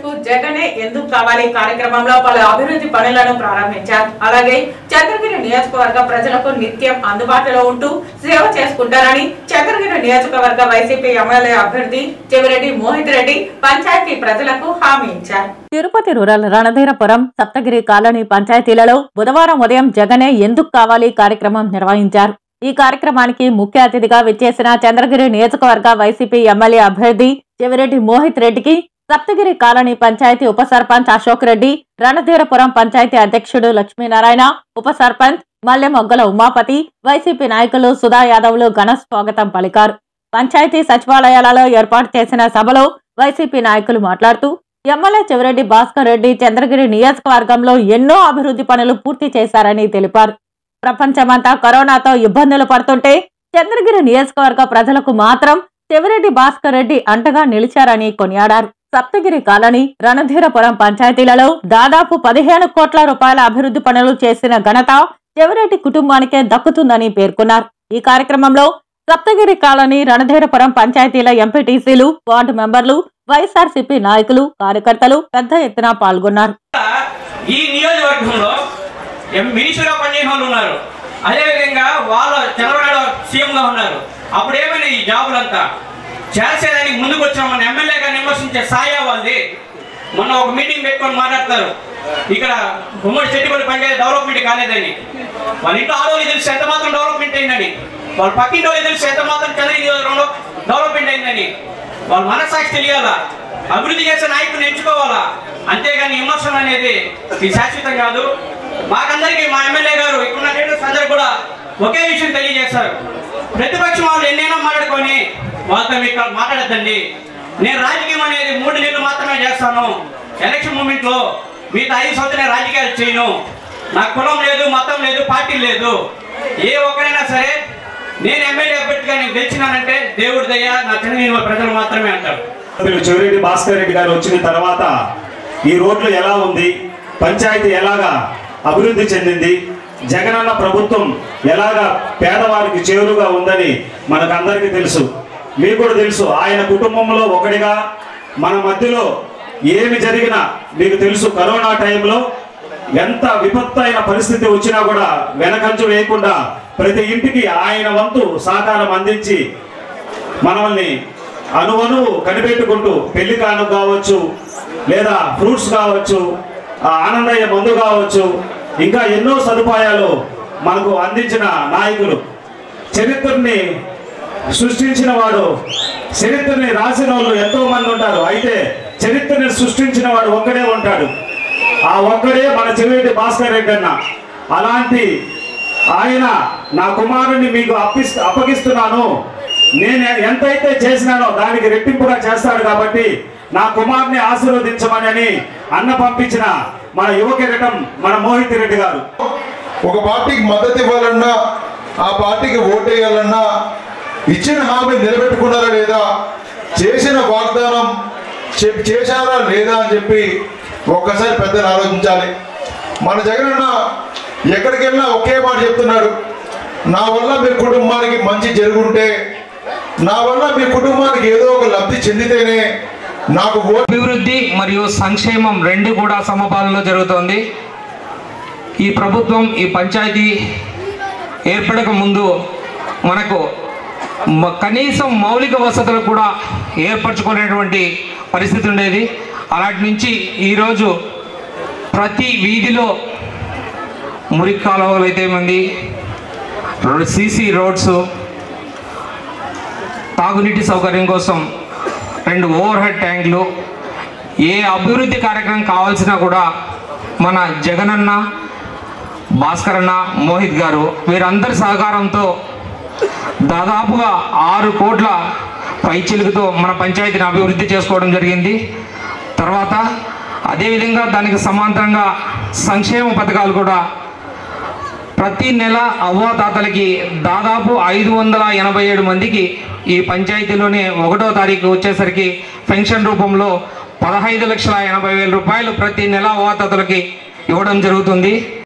కు జగనే ఎందుకు కావాలి కార్యక్రమంలో పలు అభివృద్ధి పనులను ప్రారంభించారు అలాగే చంద్రగిరి నియోజకవర్గ ప్రజలకు నిత్యం అందుబాటులో ఉంటూ సేవ చేసుకుంటారని చంద్రగిరి నియోజకవర్గ వైసీపీ ఎమ్మెల్యే అభ్యర్థి చెవిరెడ్డి మోహిత్ రెడ్డి పంచాయతీ ప్రజలకు హామీ ఇచ్చారు తిరుపతి రూరల్ రణధీరపురం సప్తగిరి కాలనీ పంచాయతీలలో బుధవారం ఉదయం జగనే ఎందుకు కావాలి కార్యక్రమం నిర్వహించారు ఈ కార్యక్రమానికి ముఖ్య అతిథిగా విచ్చేసిన చంద్రగిరి నియోజకవర్గ వైసీపీ ఎమ్మెల్యే అభ్యర్థి చెవిరెడ్డి మోహిత్ రెడ్డికి సప్తగిరి కాలనీ పంచాయతీ ఉప సర్పంచ్ అశోక్ రెడ్డి రణధీరపురం పంచాయతీ అధ్యక్షుడు లక్ష్మీనారాయణ ఉప సర్పంచ్ మల్లె మొగ్గల ఉమాపతి వైసీపీ నాయకులు సుధా యాదవ్లు ఘన స్వాగతం పలికారు పంచాయతీ సచివాలయాలలో ఏర్పాటు చేసిన సభలో వైసీపీ నాయకులు మాట్లాడుతూ ఎమ్మెల్యే చెవిరెడ్డి భాస్కర్ రెడ్డి చంద్రగిరి నియోజకవర్గంలో ఎన్నో అభివృద్ధి పనులు పూర్తి చేశారని తెలిపారు ప్రపంచమంతా కరోనాతో ఇబ్బందులు పడుతుంటే చంద్రగిరి నియోజకవర్గ ప్రజలకు మాత్రం చెవిరెడ్డి భాస్కర్ రెడ్డి అంటగా నిలిచారని కొనియాడారు సప్తగిరి కాలనీ రణధీరపురం పంచాయతీలలో దాదాపు పదిహేను కోట్ల రూపాయల అభివృద్ధి పనులు చేసిన ఘనత చెవిరెడ్డి కుటుంబానికే దక్కుతుందని పేర్కొన్నారు ఈ కార్యక్రమంలో సప్తగిరి కాలనీ రణధీరపురం పంచాయతీల ఎంపీటీసీలు వార్డు మెంబర్లు వైఎస్ఆర్సీపీ నాయకులు కార్యకర్తలు పెద్ద ఎత్తున పాల్గొన్నారు ఈ నియోజకవర్గంలో ఎం- మినిస్టర్గా పనిచేసిన వాళ్ళు ఉన్నారు అదేవిధంగా వాళ్ళ చంద్రబాబు సీఎంగా ఉన్నారు అప్పుడు ఏమైనా ఈ జాబులంతా చేసేదానికి ముందుకు వచ్చిన మన ఎమ్మెల్యే గారిని విమర్శించే సాయా వాళ్ళది మొన్న ఒక మీటింగ్ పెట్టుకొని మాట్లాడతారు ఇక్కడ గుమ్మడి చెట్టుపల్లి పంచాయతీ డెవలప్మెంట్ కాలేదని వాళ్ళ ఇంట్లో ఆడవాళ్ళు తెలిసి ఎంత మాత్రం డెవలప్మెంట్ అయిందని వాళ్ళ పక్కింటి వాళ్ళు తెలిసి ఎంత మాత్రం చంద్ర నియోజకవర్గంలో డెవలప్మెంట్ అయిందని వాళ్ళ మనస్సాక్షి తెలియాలా అభివృద్ధి చేసే నాయకుని ఎంచుకోవాలా అంతేగాని విమర్శలు అనేది ఇది శాశ్వతం కాదు మాకందరికీ మా ఎమ్మెల్యే గారు ఇక్కడ లీడర్స్ అందరూ కూడా ఒకే విషయం తెలియజేశారు ప్రతిపక్షం వాళ్ళు ఎన్నైనా మాట్లాడుకొని వాళ్ళతో మీకు మాట్లాడద్దండి నేను రాజకీయం అనేది మూడు నెలలు మాత్రమే చేస్తాను ఎలక్షన్ మూమెంట్ లో మిగతా ఐదు సంవత్సరాలు రాజకీయాలు చేయను నాకు కులం లేదు మతం లేదు పార్టీ లేదు ఏ ఒక్కరైనా సరే నేను ఎమ్మెల్యే అభ్యర్థిగా నేను గెలిచినానంటే దేవుడి దయ నా చిన్న ప్రజలు మాత్రమే అంటారు వీళ్ళు చెవిరెడ్డి భాస్కర్ రెడ్డి గారు వచ్చిన తర్వాత ఈ రోడ్లు ఎలా ఉంది పంచాయతీ ఎలాగా అభివృద్ధి చెందింది జగనన్న ప్రభుత్వం ఎలాగా పేదవారికి చేరుగా ఉందని మనకు అందరికీ తెలుసు మీకు కూడా తెలుసు ఆయన కుటుంబంలో ఒకటిగా మన మధ్యలో ఏమి జరిగినా మీకు తెలుసు కరోనా టైంలో ఎంత విపత్తు అయిన పరిస్థితి వచ్చినా కూడా వెనకంచు వేయకుండా ప్రతి ఇంటికి ఆయన వంతు సహకారం అందించి మనల్ని అనువను కనిపెట్టుకుంటూ పెళ్లి కాను కావచ్చు లేదా ఫ్రూట్స్ కావచ్చు ఆ ఆనందయ్య మందు కావచ్చు ఇంకా ఎన్నో సదుపాయాలు మనకు అందించిన నాయకులు చరిత్రని సృష్టించిన వాడు చరిత్రని రాసిన వాళ్ళు ఎంతో మంది ఉంటారు అయితే చరిత్రని సృష్టించిన వాడు ఒక్కడే ఉంటాడు ఆ ఒక్కడే మన చెవిరెడ్డి భాస్కర్ రెడ్డి అన్న అలాంటి ఆయన నా కుమారుని మీకు అప్పిస్ అప్పగిస్తున్నాను నేను ఎంతైతే చేసినానో దానికి రెట్టింపుగా చేస్తాడు కాబట్టి నా కుమార్ని ఆశీర్వదించమని అని అన్న పంపించిన మన యువ కిరీటం మన మోహిత్ రెడ్డి గారు ఒక పార్టీకి మద్దతు ఇవ్వాలన్నా ఆ పార్టీకి ఓటేయాలన్నా ఇచ్చిన హామీ నిలబెట్టుకున్నారా లేదా చేసిన వాగ్దానం చెప్- చేశారా లేదా అని చెప్పి ఒక్కసారి పెద్దలు ఆలోచించాలి మన జగనన్న ఎక్కడికి వెళ్ళినా ఒకే మాట చెప్తున్నాడు నా వల్ల మీ కుటుంబానికి మంచి జరుగుంటే నా వల్ల మీ కుటుంబానికి ఏదో ఒక లబ్ధి చెందితేనే నాకు ఓటు అభివృద్ధి మరియు సంక్షేమం రెండు కూడా సమపాలలో జరుగుతోంది ఈ ప్రభుత్వం ఈ పంచాయతీ ఏర్పడక ముందు మనకు మ- కనీసం మౌలిక వసతులు కూడా ఏర్పరచుకునేటువంటి పరిస్థితి ఉండేది అలాంటి నుంచి ఈరోజు ప్రతి వీధిలో మురికి కాలువలు అయితే మంది సీసీ రోడ్స్ తాగునీటి సౌకర్యం కోసం రెండు ఓవర్ హెడ్ ట్యాంకులు ఏ అభివృద్ధి కార్యక్రమం కావాల్సినా కూడా మన జగనన్న భాస్కర్ అన్న మోహిత్ గారు వీరందరి సహకారంతో దాదాపుగా ఆరు కోట్ల పైచిలుకుతో మన పంచాయతీని అభివృద్ధి చేసుకోవడం జరిగింది తర్వాత అదేవిధంగా దానికి సమాంతరంగా సంక్షేమ పథకాలు కూడా ప్రతి నెల అవ్వాతాతలకి దాదాపు ఐదు వందల ఎనభై ఏడు మందికి ఈ పంచాయతీలోనే ఒకటో తారీఖు వచ్చేసరికి పెన్షన్ రూపంలో పదహైదు లక్షల ఎనభై వేల రూపాయలు ప్రతి నెల అవ్వాతాతలకి ఇవ్వడం జరుగుతుంది